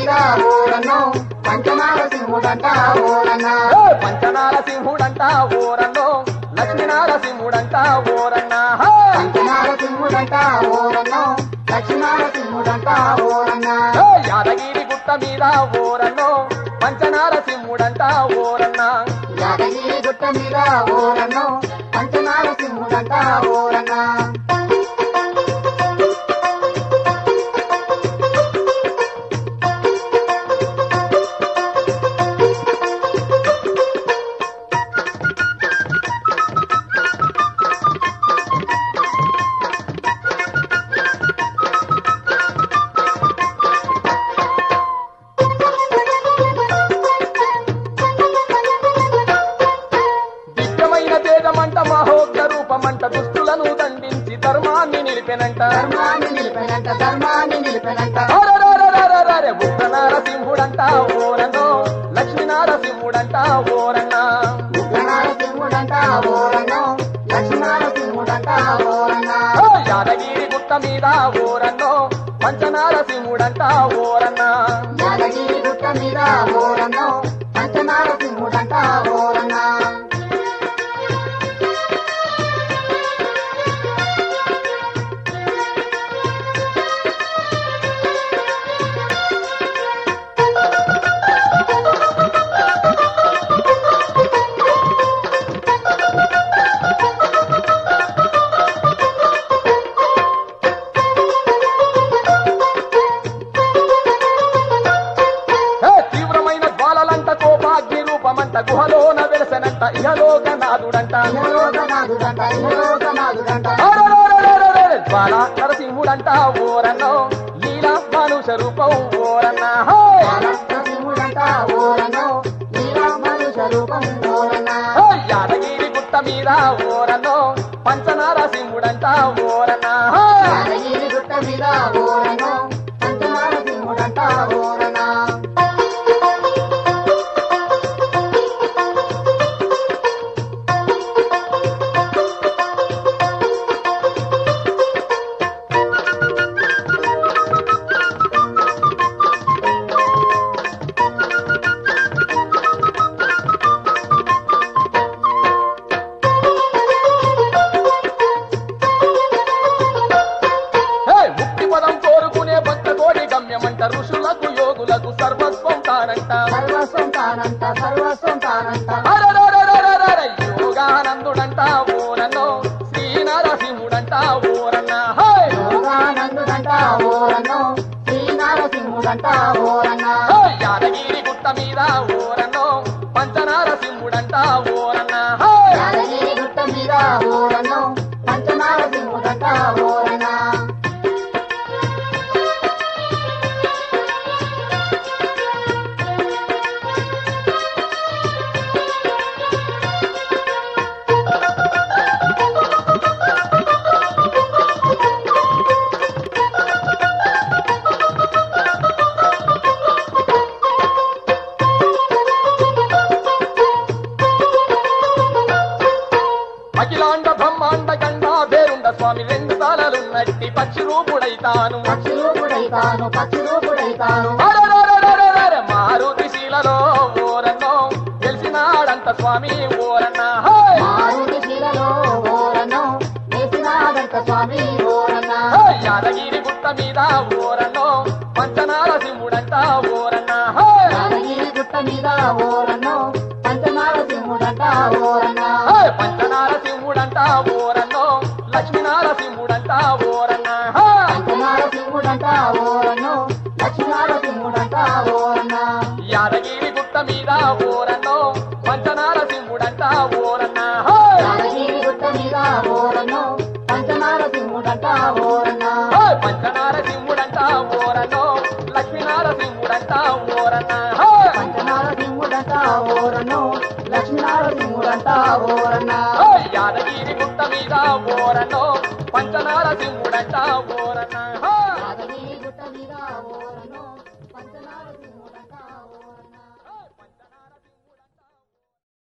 మీద ఊరన్నో పంచనార సింహుడంట ఊరన్నా ఏ పంచనారసింహుడంట ఓరన్నో లక్ష్మీనారసింహుడంట ఓరన్నా హే! పంచనార సింహుడంట ఊరన్నో లక్ష్మీనార సింహుడంట ఊరన్నా ఏ యాదగిరి గుట్ట మీద ఓరన్నో పంచనారసింహుడంట ఓరన్నా యాదగిరి గుట్ట మీద ఊరన్నో పంచనార సింహుడంట ఊరన్నా దివ్యమైన తేజమంట మహోగ్ర రూపమంట దుస్తులను దండించి ధర్మాన్ని నిలిపెనంట ధర్మాన్ని నిలిపెనంట ధర్మాన్ని నిలిపెనంట అరెరెరెరెరెరె, ఉగ్ర నారసింహుడంట ఓరన్నో లక్ష్మీనారసింహుడంట ఓరన్నా ఉగ్రనార సింహుడంట ఊరన్నో లక్ష్మీనార సింహుడంట ఊరన్నా ఏ యాదగిరి గుట్ట మీద ఓరన్నో పంచనారసింహుడంట ఓరన్నా యాదగిరి గుట్ట మీద ఊరన్నో పంచనార సింహుడంట ఊరన్నా ఏ తీవ్రమైన జ్వాలలంట కోపాగ్ని రూపమంట గుహలోన వెలసనంట ఇహలోకనాథుడంట ఇహలోకనాథుడంట ఇహలోకనాథుడంట అరెరెరెరెరెరె, జ్వాల నరసింహుడంట ఓరన్నో లీలా మానుష రూపం ఓరన్నా హే! సింహుడంట ఊరన్నో శ్రీరామనుష రూపం ఊరన్నా హే! యాదగిరి గుట్ట మీద ఓరన్నో పంచనారసింహుడంట ఓరన్నా హే! యాదగిరి గుట్ట మీద ఊరన్నో పంచనార సింహుడంట ఊరన్నా హే! ముక్తి పదం కోరుకునే భక్త కోడి గమ్యమంట ఋషులకు యోగులకు సర్వస్వం తానంట సర్వస్వం తానంట సర్వస్వం తానంట అరెరెరెరెరెరె, యోగానందుడంట ఓరన్నో శ్రీనరసింహుడంట ఓరన్నా హే! యోగానందుడంట ఊరన్నో శ్రీనారసింహుడంట ఊరన్నా హే! యాదగిరి గుట్ట మీద ఓరన్నో పంచనారసింహుడంట ఓరన్నా హే! యాదగిరి గుట్ట మీద ఊరన్నో పంచనారసింహుడంట ఊరన్నా అఖిలాండ బ్రహ్మాండ గండ పేరుండ స్వామి రెండు తాళలున్నట్టి పక్షి రూపుడైతాను పక్షి రూపుడైతాను పక్షి రూపుడైతాను అరెరెరెరెరెరె, మారుతి శీలలో ఓరన్నో తెలిసినాడంత స్వామి ఓరన్నా హే! మారుతి శిలలో ఓరన్నో వేసినాడంట స్వామి ఓరన్నా హే! యాదగిరి గుట్ట మీద ఓరన్నో పంచనారసింహుడంట ఓరన్నా హే! యాదగిరి గుట్ట మీద ఓరన్నో పంచనారసింహుడంట ఓరన్నా హే! పంచనారసింహుడంట ఓరన్నో లక్ష్మీనారసింహుడంట ఓరన్నా హే! పంచనారసింహుడంట ఓరన్నో లక్ష్మీనారసింహుడంట ఓరన్నా యాదగిరి గుట్ట మీద ఓరన్నో పంచనారసింహుడంట ఓరన్నా హే! యాదగిరి గుట్ట మీద ఓరన్నో పంచనారసింహుడంట ఓరన్నా హే! పంచనారసింహుడంట ఓరన్నో లక్ష్మీనారసింహుడంట ఓరన్నా హే! పంచనారసింహుడంట ఓరన్నో లక్ష్మీనారసింహుడంట ఓరన్నా హే! యాదగిరి గుట్ట మీద ఓరన్నో పంచనారసింహుడంట ఓరన్నా హే!